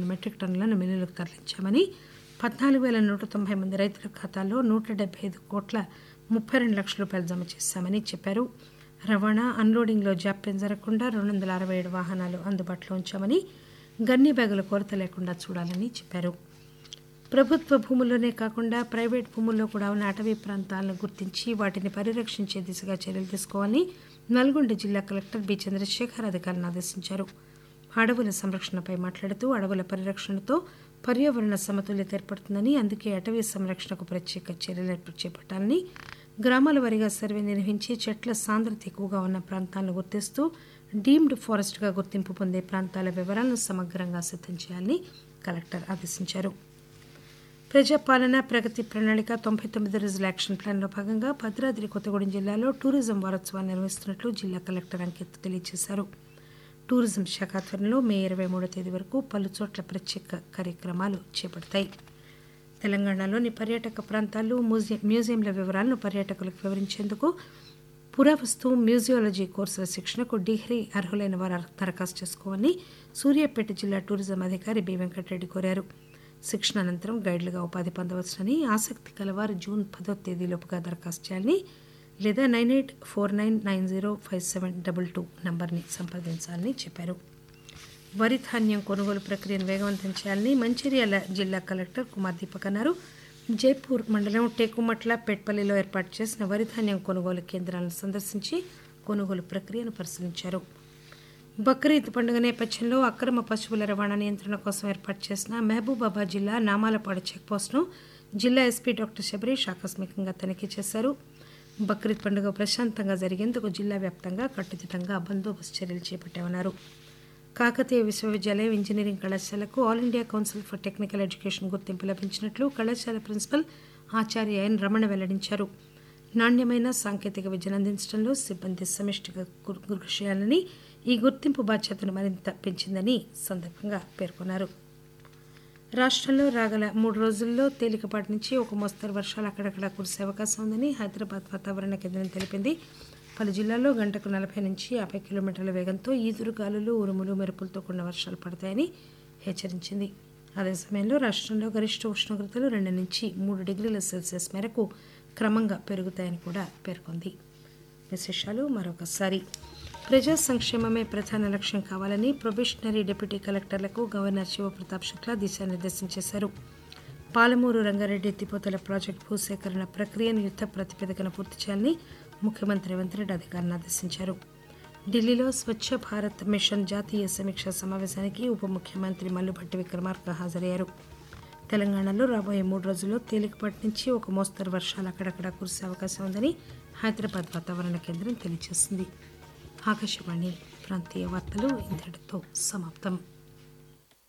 metric టన్నులను మిల్లులకు తరలించామని పద్నాలుగు వేల నూట తొంభై మంది రైతుల ఖాతాల్లో నూట డెబ్బై ఐదు కోట్ల ముప్పై రెండు లక్షల రూపాయలు జమ చేశామని చెప్పారు రవాణా అన్లోడింగ్లో జాప్యం జరగకుండా రెండు వందల అరవై ఏడు వాహనాలు అందుబాటులో ఉంచామని గన్ని బ్యాగుల కొరత లేకుండా చూడాలని చెప్పారు ప్రభుత్వ భూముల్లోనే కాకుండా ప్రైవేట్ భూముల్లో కూడా ఉన్న అటవీ ప్రాంతాలను గుర్తించి వాటిని పరిరక్షించే దిశగా చర్యలు తీసుకోవాలని నల్గొండ జిల్లా కలెక్టర్ బి చంద్రశేఖర్ అధికారులను ఆదేశించారు అడవుల సంరక్షణపై మాట్లాడుతూ అడవుల పరిరక్షణతో పర్యావరణ సమతుల్యత ఏర్పడుతుందని అందుకే అటవీ సంరక్షణకు ప్రత్యేక చర్యలు చేపట్టాలని గ్రామాల వారీగా సర్వే నిర్వహించి చెట్ల సాంద్రత ఎక్కువగా ఉన్న ప్రాంతాలను గుర్తిస్తూ డీమ్డ్ ఫారెస్ట్గా గుర్తింపు పొందే ప్రాంతాల వివరాలను సమగ్రంగా సిద్ధం చేయాలని కలెక్టర్ ఆదేశించారు ప్రజాపాలన ప్రగతి ప్రణాళిక తొంభై తొమ్మిది రోజుల యాక్షన్ ప్లాన్లో భాగంగా భద్రాద్రి కొత్తగూడెం జిల్లాలో టూరిజం వారోత్సవాలు నిర్వహిస్తున్నట్లు జిల్లా కలెక్టర్ అంకిత్ తెలియజేశారు టూరిజం శాఖ ఆధ్వర్యంలో మే ఇరవై మూడో తేదీ వరకు పలు చోట్ల ప్రత్యేక కార్యక్రమాలు చేపడతాయి తెలంగాణలోని పర్యాటక ప్రాంతాలు మ్యూజియం మ్యూజియంల వివరాలను పర్యాటకులకు వివరించేందుకు పురావస్తు మ్యూజియాలజీ కోర్సుల శిక్షణకు డిగ్రీ అర్హులైన వారు దరఖాస్తు చేసుకోవాలని సూర్యాపేట జిల్లా టూరిజం అధికారి బి వెంకటరెడ్డి కోరారు శిక్షణ అనంతరం గైడ్లుగా ఉపాధి పొందవచ్చునని ఆసక్తి కలవారు జూన్ పదో తేదీలోపుగా దరఖాస్తు చేయాలని లేదా nine eight four nine nine zero five seven double two నంబర్ని సంప్రదించాలని చెప్పారు వరి ధాన్యం కొనుగోలు ప్రక్రియను వేగవంతం చేయాలని మంచిర్యాల జిల్లా కలెక్టర్ కుమార్ దీపక్ అన్నారు జైపూర్ మండలం టేకుమట్ల పెట్పల్లిలో ఏర్పాటు చేసిన వరి ధాన్యం కొనుగోలు కేంద్రాలను సందర్శించి కొనుగోలు ప్రక్రియను పరిశీలించారు బక్రీద్ పండుగ నేపథ్యంలో అక్రమ పశువుల రవాణా నియంత్రణ కోసం ఏర్పాటు చేసిన మహబూబాబాద్ జిల్లా నామాలపాడు చెక్పోస్టును జిల్లా ఎస్పీ డాక్టర్ శబరీష్ ఆకస్మికంగా తనిఖీ చేశారు బక్రీద్ పండుగ ప్రశాంతంగా జరిగేందుకు జిల్లా వ్యాప్తంగా కట్టుదిట్టంగా బందోబస్తు చర్యలు చేపట్టామన్నారు కాకతీయ విశ్వవిద్యాలయం ఇంజనీరింగ్ కళాశాలకు all India council for technical education గుర్తింపు లభించినట్లు కళాశాల ప్రిన్సిపల్ ఆచార్య ఎన్ రమణ వెల్లడించారు నాణ్యమైన సాంకేతిక విద్యను అందించడంలో సిబ్బంది సమిష్టిగా కృషి చేయాలని ఈ గుర్తింపు బాధ్యతను మరింత పెంచిందని సందర్భంగా పేర్కొన్నారు రాష్ట్రంలో రాగల మూడు రోజుల్లో తేలికపాటి నుంచి ఒక మోస్తరు వర్షాలు అక్కడక్కడ కురిసే అవకాశం ఉందని హైదరాబాద్ వాతావరణ కేంద్రం తెలిపింది పలు జిల్లాల్లో గంటకు నలభై నుంచి యాభై కిలోమీటర్ల వేగంతో ఈదురు గాలులు ఉరుములు మెరుపులతో కూడిన వర్షాలు పడతాయని హెచ్చరించింది అదే సమయంలో రాష్ట్రంలో గరిష్ట ఉష్ణోగ్రతలు రెండు నుంచి మూడు డిగ్రీల సెల్సియస్ మేరకు క్రమంగా పెరుగుతాయని కూడా పేర్కొంది విశేషాలు మరొకసారి ప్రజా సంక్షేమమే ప్రధాన లక్ష్యం కావాలని ప్రొబేషనరీ డిప్యూటీ కలెక్టర్లకు గవర్నర్ శివప్రతాప్ శుక్లా దిశానిర్దేశం చేశారు పాలమూరు రంగారెడ్డి ఎత్తిపోతల ప్రాజెక్టు భూసేకరణ ప్రక్రియను యుద్ద ప్రతిపాదకన పూర్తి చేయాలని ముఖ్యమంత్రి రేవంత్ రెడ్డి అధికారులను ఆదేశించారు ఢిల్లీలో స్వచ్ఛ భారత్ మిషన్ జాతీయ సమీక్షా సమావేశానికి ఉప ముఖ్యమంత్రి మల్లుభట్టి విక్రమార్క హాజరయ్యారు తెలంగాణలో రాబోయే మూడు రోజుల్లో తేలికపాటి నుంచి ఒక మోస్తరు వర్షాలు అక్కడక్కడ కురిసే అవకాశం ఉందని హైదరాబాద్ వాతావరణ కేంద్రం తెలియజేసింది ఆకాశవాణి ప్రాంతీయ వార్తలు ఇంతటితో సమాప్తం